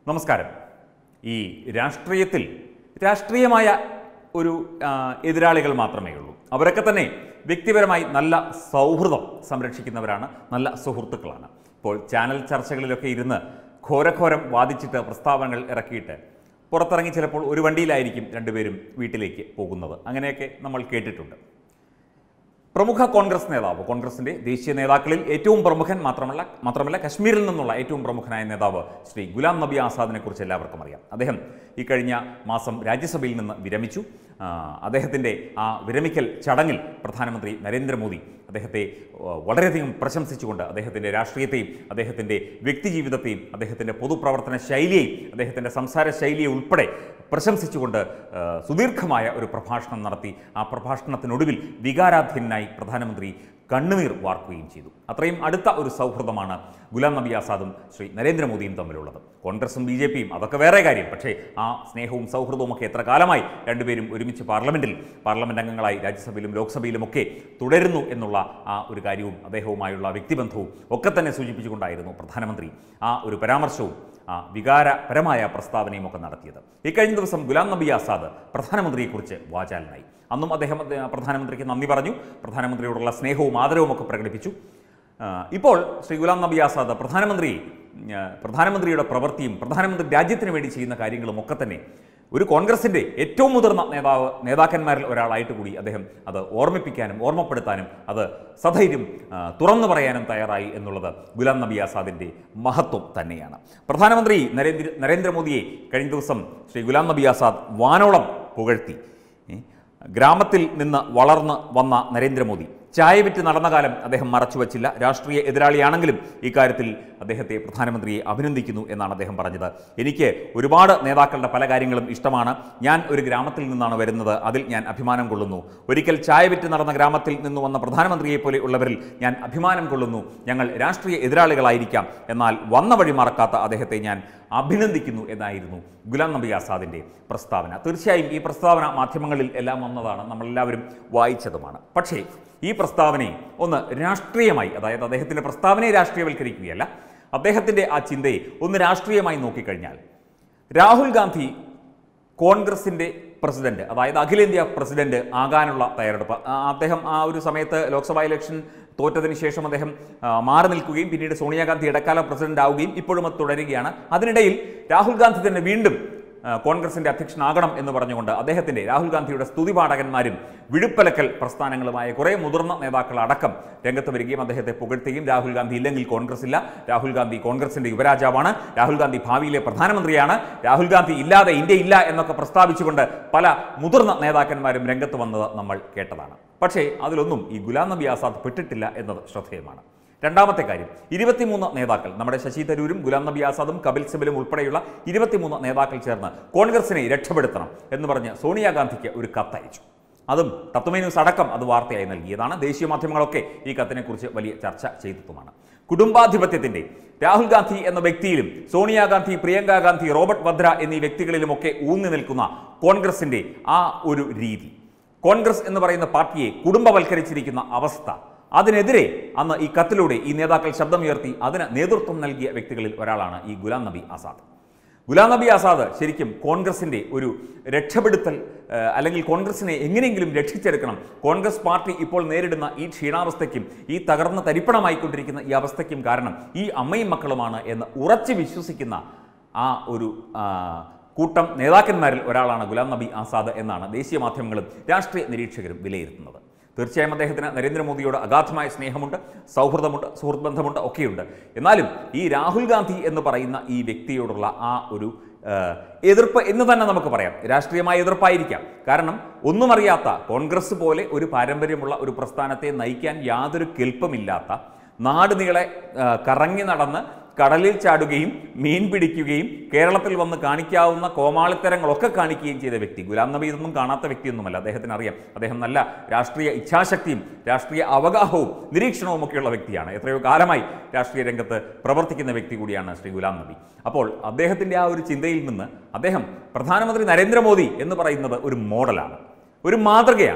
നമസ്കാരം ഈ രാഷ്ട്രീയത്തിൽ രാഷ്ട്രീയമായ ഒരു ആ, എതിരാളികൾ മാത്രമേ ഉള്ളൂ അവരൊക്കെ തന്നെ വ്യക്തിപരമായി നല്ല സൗഹൃദം സംരക്ഷിക്കുന്നവരാണ് നല്ല സുഹൃത്തുക്കളാണ് ഇപ്പോൾ ചാനൽ ചർച്ചകളിലൊക്കെ ഇരുന്ന് ഘോരഘോരം വാദിച്ചിട്ട് പ്രസ്താവനകൾ ഇറക്കിയിട്ട് പുറത്തിറങ്ങി ചിലപ്പോൾ ഒരു വണ്ടിയിലായിരിക്കും രണ്ടുപേരും വീട്ടിലേക്ക് പോകുന്നത് അങ്ങനെയൊക്കെ നമ്മൾ കേട്ടിട്ടുണ്ട് പ്രമുഖ കോൺഗ്രസ് നേതാവ് കോൺഗ്രസിന്റെ ദേശീയ നേതാക്കളിൽ ഏറ്റവും പ്രമുഖൻ മാത്രമല്ല മാത്രമല്ല കശ്മീരിൽ നിന്നുള്ള ഏറ്റവും പ്രമുഖനായ നേതാവ് ശ്രീ ഗുലാം നബി ആസാദിനെ കുറിച്ച് എല്ലാവർക്കും അറിയാം അദ്ദേഹം ഈ കഴിഞ്ഞ മാസം രാജ്യസഭയിൽ നിന്ന് വിരമിച്ചു ആ, അദ്ദേഹത്തിൻ്റെ ആ വിരമിക്കൽ ചടങ്ങിൽ പ്രധാനമന്ത്രി നരേന്ദ്രമോദി അദ്ദേഹത്തെ ആ, വളരെയധികം പ്രശംസിച്ചുകൊണ്ട് അദ്ദേഹത്തിൻ്റെ രാഷ്ട്രീയത്തെയും അദ്ദേഹത്തിൻ്റെ വ്യക്തിജീവിതത്തെയും അദ്ദേഹത്തിൻ്റെ പൊതുപ്രവർത്തന ശൈലിയെയും അദ്ദേഹത്തിൻ്റെ സംസാര ശൈലിയെ ഉൾപ്പെടെ പ്രശംസിച്ചുകൊണ്ട് ആ, സുദീർഘമായ ഒരു പ്രഭാഷണം നടത്തി ആ പ്രഭാഷണത്തിനൊടുവിൽ വികാരാധീനായി പ്രധാനമന്ത്രി കണ്ണുനീർ വാർക്കുകയും ചെയ്തു അത്രയും അടുത്ത ഒരു സൗഹൃദമാണ് ഗുലാം നബി ആസാദും ശ്രീ നരേന്ദ്രമോദിയും തമ്മിലുള്ളത് കോൺഗ്രസും ബി ജെ പിയും അതൊക്കെ വേറെ കാര്യം പക്ഷേ ആ സ്നേഹവും സൗഹൃദവും ഒക്കെ എത്ര കാലമായി രണ്ടുപേരും ഒരുമിച്ച് പാർലമെന്റിൽ പാർലമെന്റ് അംഗങ്ങളായി രാജ്യസഭയിലും ലോക്സഭയിലുമൊക്കെ തുടരുന്നു എന്നുള്ള ആ ഒരു കാര്യവും അദ്ദേഹവുമായുള്ള വ്യക്തിബന്ധവും ഒക്കെ തന്നെ സൂചിപ്പിച്ചുകൊണ്ടായിരുന്നു പ്രധാനമന്ത്രി ആ ഒരു പരാമർശവും ആ വികാരപരമായ പ്രസ്താവനയും ഒക്കെ നടത്തിയത് ഇക്കഴിഞ്ഞ ദിവസം ഗുലാം നബി ആസാദ് പ്രധാനമന്ത്രിയെക്കുറിച്ച് വാചാലനായി അന്നും അദ്ദേഹം അദ്ദേഹം പ്രധാനമന്ത്രിക്ക് നന്ദി പറഞ്ഞു പ്രധാനമന്ത്രിയോടുള്ള സ്നേഹവും ആദരവും ഒക്കെ പ്രകടിപ്പിച്ചു ആ, ഇപ്പോൾ ശ്രീ ഗുലാം നബി ആസാദ് പ്രധാനമന്ത്രി ആ, പ്രധാനമന്ത്രിയുടെ പ്രവൃത്തിയും പ്രധാനമന്ത്രി രാജ്യത്തിന് വേണ്ടി ചെയ്യുന്ന കാര്യങ്ങളും ഒക്കെ തന്നെ ഒരു കോൺഗ്രസിൻ്റെ ഏറ്റവും മുതിർന്ന നേതാവ് നേതാക്കന്മാരിൽ ഒരാളായിട്ട് കൂടി അദ്ദേഹം അത് ഓർമ്മിപ്പിക്കാനും ഓർമ്മപ്പെടുത്താനും അത് സധൈര്യം ആ, തുറന്നു പറയാനും തയ്യാറായി എന്നുള്ളത് ഗുലാം നബി ആസാദിൻ്റെ മഹത്വം തന്നെയാണ് പ്രധാനമന്ത്രി നരേന്ദ്ര നരേന്ദ്രമോദിയെ കഴിഞ്ഞ ദിവസം ശ്രീ ഗുലാം നബി ആസാദ് വാനോളം പുകഴ്ത്തി ഏ? ഗ്രാമത്തിൽ നിന്ന് വളർന്ന് വന്ന നരേന്ദ്രമോദി ചായ വിറ്റ് നടന്ന കാലം അദ്ദേഹം മറച്ചുവച്ചില്ല രാഷ്ട്രീയ എതിരാളിയാണെങ്കിലും ഇക്കാര്യത്തിൽ അദ്ദേഹത്തെ പ്രധാനമന്ത്രിയെ അഭിനന്ദിക്കുന്നു എന്നാണ് അദ്ദേഹം പറഞ്ഞത് എനിക്ക് ഒരുപാട് നേതാക്കളുടെ പല കാര്യങ്ങളും ഇഷ്ടമാണ് ഞാൻ ഒരു ഗ്രാമത്തിൽ നിന്നാണ് വരുന്നത് അതിൽ ഞാൻ അഭിമാനം കൊള്ളുന്നു ഒരിക്കൽ ചായ വിറ്റ് നടന്ന ഗ്രാമത്തിൽ നിന്ന് വന്ന പ്രധാനമന്ത്രിയെ പോലെ ഉള്ളവരിൽ ഞാൻ അഭിമാനം കൊള്ളുന്നു ഞങ്ങൾ രാഷ്ട്രീയ എതിരാളികളായിരിക്കാം എന്നാൽ വന്ന വഴി മറക്കാത്ത അദ്ദേഹത്തെ ഞാൻ അഭിനന്ദിക്കുന്നു എന്നായിരുന്നു ഗുലാം നബി ആസാദിൻ്റെ പ്രസ്താവന തീർച്ചയായും ഈ പ്രസ്താവന മാധ്യമങ്ങളിൽ എല്ലാം വന്നതാണ് നമ്മളെല്ലാവരും വായിച്ചതുമാണ് പക്ഷേ ഈ പ്രസ്താവനയെ ഒന്ന് രാഷ്ട്രീയമായി അതായത് അദ്ദേഹത്തിൻ്റെ പ്രസ്താവനയെ രാഷ്ട്രീയവൽക്കരിക്കുകയല്ല അദ്ദേഹത്തിൻ്റെ ആ ചിന്തയെ ഒന്ന് രാഷ്ട്രീയമായി നോക്കിക്കഴിഞ്ഞാൽ രാഹുൽ ഗാന്ധി കോൺഗ്രസിൻ്റെ പ്രസിഡന്റ് അതായത് അഖിലേന്ത്യാ പ്രസിഡന്റ് ആകാനുള്ള തയ്യാറെടുപ്പ് ആ, അദ്ദേഹം ആ ഒരു സമയത്ത് ലോക്സഭാ ഇലക്ഷൻ തോറ്റതിന് ശേഷം അദ്ദേഹം ആ, മാറി നിൽക്കുകയും പിന്നീട് സോണിയാഗാന്ധി ഇടക്കാല പ്രസിഡന്റ് ആവുകയും ഇപ്പോഴും അത് തുടരുകയാണ് അതിനിടയിൽ രാഹുൽ ഗാന്ധി തന്നെ വീണ്ടും ആ, കോൺഗ്രസിന്റെ അധ്യക്ഷനാകണം എന്ന് പറഞ്ഞുകൊണ്ട് അദ്ദേഹത്തിന്റെ രാഹുൽ ഗാന്ധിയുടെ സ്തുതിപാഠകന്മാരും വിഴുപ്പലക്കൽ പ്രസ്ഥാനങ്ങളുമായ കുറേ മുതിർന്ന നേതാക്കൾ അടക്കം രംഗത്ത് വരികയും അദ്ദേഹത്തെ പുകഴ്ത്തുകയും രാഹുൽ ഗാന്ധി ഇല്ലെങ്കിൽ കോൺഗ്രസ് ഇല്ല രാഹുൽ ഗാന്ധി കോൺഗ്രസിന്റെ യുവരാജാവാണ് രാഹുൽ ഗാന്ധി ഭാവിയിലെ പ്രധാനമന്ത്രിയാണ് രാഹുൽ ഗാന്ധി ഇല്ലാതെ ഇന്ത്യ ഇല്ല എന്നൊക്കെ പ്രസ്താവിച്ചുകൊണ്ട് പല മുതിർന്ന നേതാക്കന്മാരും രംഗത്ത് വന്നത് നമ്മൾ കേട്ടതാണ് പക്ഷേ അതിലൊന്നും ഈ ഗുലാം നബി ആസാദ് പെട്ടിട്ടില്ല എന്നത് ശ്രദ്ധേയമാണ് രണ്ടാമത്തെ കാര്യം ഇരുപത്തിമൂന്ന് നേതാക്കൾ നമ്മുടെ ശശി തരൂരും ഗുലാം നബി ആസാദും കപിൽ സിബലും ഉൾപ്പെടെയുള്ള ഇരുപത്തിമൂന്ന് നേതാക്കൾ ചേർന്ന് കോൺഗ്രസിനെ രക്ഷപ്പെടുത്തണം എന്ന് പറഞ്ഞ് സോണിയാഗാന്ധിക്ക് ഒരു കത്തയച്ചു അതും തത്വമേ ന്യൂസ് അടക്കം അത് വാർത്തയായി നൽകിയതാണ് ദേശീയ മാധ്യമങ്ങളൊക്കെ ഈ കത്തിനെക്കുറിച്ച് വലിയ ചർച്ച ചെയ്തതുമാണ് കുടുംബാധിപത്യത്തിന്റെ രാഹുൽ ഗാന്ധി എന്ന വ്യക്തിയിലും സോണിയാഗാന്ധി പ്രിയങ്ക ഗാന്ധി റോബർട്ട് വദ്ര എന്നീ വ്യക്തികളിലുമൊക്കെ ഊന്നി നിൽക്കുന്ന കോൺഗ്രസിന്റെ ആ ഒരു രീതി കോൺഗ്രസ് എന്ന് പറയുന്ന പാർട്ടിയെ കുടുംബവൽക്കരിച്ചിരിക്കുന്ന അവസ്ഥ അതിനെതിരെ അന്ന് ഈ കത്തിലൂടെ ഈ നേതാക്കൾ ശബ്ദമുയർത്തി അതിന് നേതൃത്വം നൽകിയ വ്യക്തികളിൽ ഒരാളാണ് ഈ ഗുലാം നബി ആസാദ് ഗുലാം നബി ആസാദ് ശരിക്കും കോൺഗ്രസിൻ്റെ ഒരു രക്ഷപ്പെടുത്തൽ ആ, അല്ലെങ്കിൽ കോൺഗ്രസിനെ എങ്ങനെയെങ്കിലും രക്ഷിച്ചെടുക്കണം കോൺഗ്രസ് പാർട്ടി ഇപ്പോൾ നേരിടുന്ന ഈ ക്ഷീണാവസ്ഥയ്ക്കും ഈ തകർന്ന് തരിപ്പണമായിക്കൊണ്ടിരിക്കുന്ന ഈ അവസ്ഥയ്ക്കും കാരണം ഈ അമ്മയും മക്കളുമാണ് എന്ന് ഉറച്ചു വിശ്വസിക്കുന്ന ആ ഒരു ആ, കൂട്ടം നേതാക്കന്മാരിൽ ഒരാളാണ് ഗുലാം നബി ആസാദ് എന്നാണ് ദേശീയ മാധ്യമങ്ങളും രാഷ്ട്രീയ നിരീക്ഷകരും വിലയിരുത്തുന്നത് തീർച്ചയായും അദ്ദേഹത്തിന് നരേന്ദ്രമോദിയോട് അഗാധമായ സ്നേഹമുണ്ട് സൗഹൃദമുണ്ട് സുഹൃത്ത് ബന്ധമുണ്ട് ഒക്കെയുണ്ട് എന്നാലും ഈ രാഹുൽ ഗാന്ധി എന്ന് പറയുന്ന ഈ വ്യക്തിയോടുള്ള ആ ഒരു ആ, എതിർപ്പ് എന്ന് തന്നെ നമുക്ക് പറയാം രാഷ്ട്രീയമായ എതിർപ്പായിരിക്കാം കാരണം ഒന്നും അറിയാത്ത കോൺഗ്രസ് പോലെ ഒരു പാരമ്പര്യമുള്ള ഒരു പ്രസ്ഥാനത്തെ നയിക്കാൻ യാതൊരു കെൽപ്പമില്ലാത്ത നാട് നീളെ ആ, കറങ്ങി നടന്ന് കടലിൽ ചാടുകയും മീൻ പിടിക്കുകയും കേരളത്തിൽ വന്ന് കാണിക്കാവുന്ന കോമാളിത്തരങ്ങളൊക്കെ കാണിക്കുകയും ചെയ്ത വ്യക്തി ഗുലാം നബി ഇതൊന്നും കാണാത്ത വ്യക്തിയൊന്നുമല്ല അദ്ദേഹത്തിന് അറിയാം അദ്ദേഹം നല്ല രാഷ്ട്രീയ ഇച്ഛാശക്തിയും രാഷ്ട്രീയ അവഗാഹവും നിരീക്ഷണവും ഒക്കെയുള്ള വ്യക്തിയാണ് എത്രയോ കാലമായി രാഷ്ട്രീയ രംഗത്ത് പ്രവർത്തിക്കുന്ന വ്യക്തി കൂടിയാണ് ശ്രീ ഗുലാം നബി അപ്പോൾ അദ്ദേഹത്തിൻ്റെ ആ ഒരു ചിന്തയിൽ നിന്ന് അദ്ദേഹം പ്രധാനമന്ത്രി നരേന്ദ്രമോദി എന്ന് പറയുന്നത് ഒരു മോഡലാണ് ഒരു മാതൃകയാണ്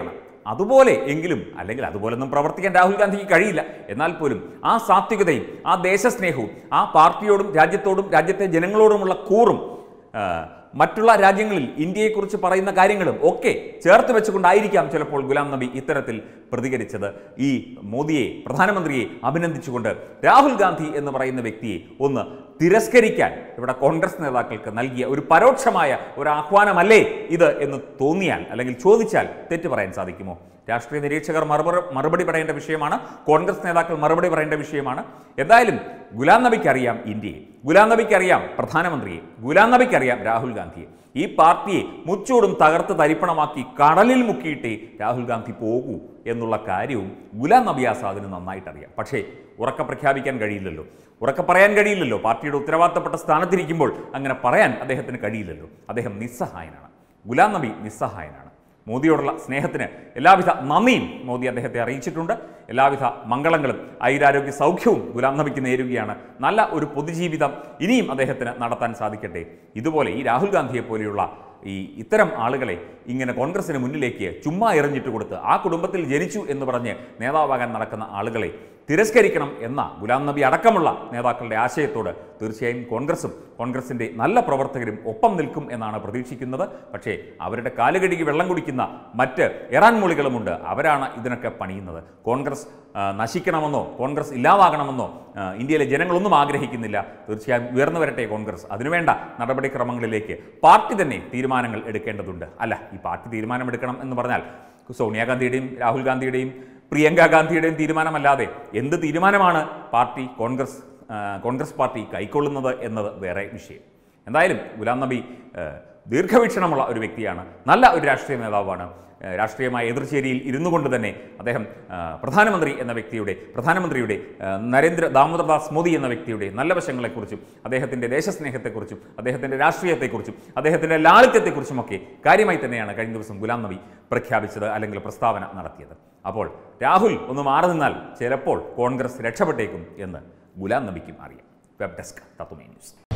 അതുപോലെ എങ്കിലും അല്ലെങ്കിൽ അതുപോലൊന്നും പ്രവർത്തിക്കാൻ രാഹുൽ ഗാന്ധിക്ക് കഴിയില്ല എന്നാൽ പോലും ആ സാത്വികതയും ആ ദേശസ്നേഹവും ആ പാർട്ടിയോടും രാജ്യത്തോടും രാജ്യത്തെ ജനങ്ങളോടുമുള്ള കൂറും ആ, മറ്റുള്ള രാജ്യങ്ങളിൽ ഇന്ത്യയെക്കുറിച്ച് പറയുന്ന കാര്യങ്ങളും ഒക്കെ ചേർത്ത് വെച്ചുകൊണ്ടായിരിക്കാം ചിലപ്പോൾ ഗുലാം നബി ഇത്തരത്തിൽ പ്രതികരിച്ചത് ഈ മോദിയെ പ്രധാനമന്ത്രിയെ അഭിനന്ദിച്ചുകൊണ്ട് രാഹുൽ ഗാന്ധി എന്ന് പറയുന്ന വ്യക്തിയെ ഒന്ന് തിരസ്കരിക്കാൻ ഇവിടെ കോൺഗ്രസ് നേതാക്കൾക്ക് നൽകിയ ഒരു പരോക്ഷമായ ഒരു ആഹ്വാനമല്ലേ ഇത് എന്ന് തോന്നിയാൽ അല്ലെങ്കിൽ ചോദിച്ചാൽ തെറ്റ് പറയാൻ സാധിക്കുമോ രാഷ്ട്രീയ നിരീക്ഷകർ മറുപടി മറുപടി പറയേണ്ട വിഷയമാണ് കോൺഗ്രസ് നേതാക്കൾ മറുപടി പറയേണ്ട വിഷയമാണ് എന്തായാലും ഗുലാം നബിക്ക് അറിയാം ഇന്ത്യയെ ഗുലാം നബിക്ക് അറിയാം പ്രധാനമന്ത്രിയെ ഗുലാം നബിക്ക് അറിയാം രാഹുൽ ഗാന്ധിയെ ഈ പാർട്ടിയെ മുച്ചൂടും തകർത്ത് തരിപ്പണമാക്കി കടലിൽ മുക്കിയിട്ടേ രാഹുൽ ഗാന്ധി പോകൂ എന്നുള്ള കാര്യവും ഗുലാം നബി ആസാദിന് നന്നായിട്ട് അറിയാം പക്ഷേ ഉറക്കെ പ്രഖ്യാപിക്കാൻ കഴിയില്ലല്ലോ ഉറക്കെ പറയാൻ കഴിയില്ലല്ലോ പാർട്ടിയുടെ ഉത്തരവാദിത്തപ്പെട്ട സ്ഥാനത്തിരിക്കുമ്പോൾ അങ്ങനെ പറയാൻ അദ്ദേഹത്തിന് കഴിയില്ലല്ലോ അദ്ദേഹം നിസ്സഹായനാണ് ഗുലാം നബി നിസ്സഹായനാണ് മോദിയോടുള്ള സ്നേഹത്തിന് എല്ലാവിധ നന്ദിയും മോദി അദ്ദേഹത്തെ അറിയിച്ചിട്ടുണ്ട് എല്ലാവിധ മംഗളങ്ങളും ഐരാരോഗ്യ സൗഖ്യവും ഗുലാം നബിക്ക് നേരുകയാണ് നല്ല ഒരു പൊതുജീവിതം ഇനിയും അദ്ദേഹത്തിന് നടത്താൻ സാധിക്കട്ടെ ഇതുപോലെ ഈ രാഹുൽ ഗാന്ധിയെ പോലെയുള്ള ഈ ഇത്തരം ആളുകളെ ഇങ്ങനെ കോൺഗ്രസിന് മുന്നിലേക്ക് ചുമ്മാ എറിഞ്ഞിട്ട് കൊടുത്ത് ആ കുടുംബത്തിൽ ജനിച്ചു എന്ന് പറഞ്ഞ് നേതാവാകാൻ നടക്കുന്ന ആളുകളെ തിരസ്കരിക്കണം എന്ന ഗുലാം നബി അടക്കമുള്ള നേതാക്കളുടെ ആശയത്തോട് തീർച്ചയായും കോൺഗ്രസും കോൺഗ്രസിൻ്റെ നല്ല പ്രവർത്തകരും ഒപ്പം നിൽക്കും എന്നാണ് പ്രതീക്ഷിക്കുന്നത് പക്ഷേ അവരുടെ കാലുകടിക്ക് വെള്ളം കുടിക്കുന്ന മറ്റ് ഇറാൻ മൂളികളുമുണ്ട് അവരാണ് ഇതിനൊക്കെ പണിയുന്നത് കോൺഗ്രസ് ആ, നശിക്കണമെന്നോ കോൺഗ്രസ് ഇല്ലാതാകണമെന്നോ ആ, ഇന്ത്യയിലെ ജനങ്ങളൊന്നും ആഗ്രഹിക്കുന്നില്ല തീർച്ചയായും ഉയർന്നു വരട്ടെ കോൺഗ്രസ് അതിനുവേണ്ട നടപടിക്രമങ്ങളിലേക്ക് പാർട്ടി തന്നെ തീരുമാനങ്ങൾ എടുക്കേണ്ടതുണ്ട് അല്ല ഈ പാർട്ടി തീരുമാനമെടുക്കണം എന്ന് പറഞ്ഞാൽ സോണിയാഗാന്ധിയുടെയും രാഹുൽ ഗാന്ധിയുടെയും പ്രിയങ്ക ഗാന്ധിയുടെയും തീരുമാനമല്ലാതെ എന്ത് തീരുമാനമാണ് പാർട്ടി കോൺഗ്രസ് ആ, കോൺഗ്രസ് പാർട്ടി കൈക്കൊള്ളുന്നത് എന്നത് വേറെ വിഷയം എന്തായാലും ഗുലാം നബി ആ, ദീർഘവീക്ഷണമുള്ള ഒരു വ്യക്തിയാണ് നല്ല ഒരു രാഷ്ട്രീയ നേതാവാണ് ആ, രാഷ്ട്രീയമായ എതിർചേരിയിൽ ഇരുന്നു കൊണ്ട് തന്നെ അദ്ദേഹം ആ, പ്രധാനമന്ത്രി എന്ന വ്യക്തിയുടെ പ്രധാനമന്ത്രിയുടെ ആ, നരേന്ദ്ര ദാമോദർദാസ് മോദി എന്ന വ്യക്തിയുടെ നല്ല വശങ്ങളെക്കുറിച്ചും അദ്ദേഹത്തിൻ്റെ ദേശസ്നേഹത്തെക്കുറിച്ചും അദ്ദേഹത്തിൻ്റെ രാഷ്ട്രീയത്തെക്കുറിച്ചും അദ്ദേഹത്തിൻ്റെ ലാളിത്യത്തെക്കുറിച്ചുമൊക്കെ കാര്യമായി തന്നെയാണ് കഴിഞ്ഞ ദിവസം ഗുലാം നബി പ്രഖ്യാപിച്ചത് അല്ലെങ്കിൽ പ്രസ്താവന നടത്തിയത് അപ്പോൾ രാഹുൽ ഒന്ന് മാറി നിന്നാൽ ചിലപ്പോൾ കോൺഗ്രസ് രക്ഷപ്പെട്ടേക്കും എന്ന് ഗുലാം നബിക്കും അറിയാം വെബ് ഡെസ്ക് തത്തുമേ ന്യൂസ്